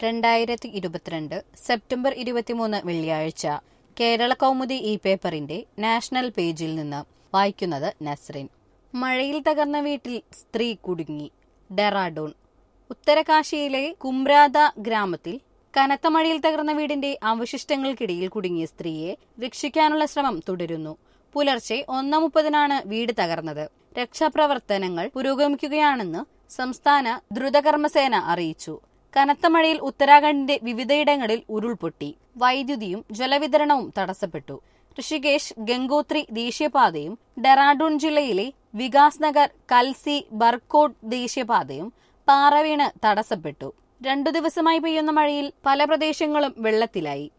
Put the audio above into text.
രണ്ടായിരത്തി ഇരുപത്തിരണ്ട് സെപ്റ്റംബർ ഇരുപത്തിമൂന്ന് വെള്ളിയാഴ്ച കേരള കൗമുദി ഈ പേപ്പറിന്റെ നാഷണൽ പേജിൽ നിന്ന് വായിക്കുന്നത് നസ്രിൻ മഴയിൽ തകർന്ന വീട്ടിൽ സ്ത്രീ കുടുങ്ങി ഡെറാഡൂൺ ഉത്തരകാശിയിലെ കുമ്രാദ ഗ്രാമത്തിൽ കനത്ത മഴയിൽ തകർന്ന വീടിന്റെ അവശിഷ്ടങ്ങൾക്കിടയിൽ കുടുങ്ങിയ സ്ത്രീയെ രക്ഷിക്കാനുള്ള ശ്രമം തുടരുന്നു പുലർച്ചെ ഒന്ന് മുപ്പതിനാണ് വീട് തകർന്നത് രക്ഷാപ്രവർത്തനങ്ങൾ പുരോഗമിക്കുകയാണെന്ന് സംസ്ഥാന ദ്രുതകർമ്മസേന അറിയിച്ചു കനത്ത മഴയിൽ ഉത്തരാഖണ്ഡിന്റെ വിവിധയിടങ്ങളിൽ ഉരുൾപൊട്ടി വൈദ്യുതിയും ജലവിതരണവും തടസ്സപ്പെട്ടു ഋഷികേശ് ഗംഗോത്രി ദേശീയപാതയും ഡെറാഡൂൺ ജില്ലയിലെ വികാസ് നഗർ കൽസി ബർക്കോട്ട് ദേശീയപാതയും പാറവീണ് തടസ്സപ്പെട്ടു രണ്ടു ദിവസമായി പെയ്യുന്ന മഴയിൽ പല പ്രദേശങ്ങളും വെള്ളത്തിലായി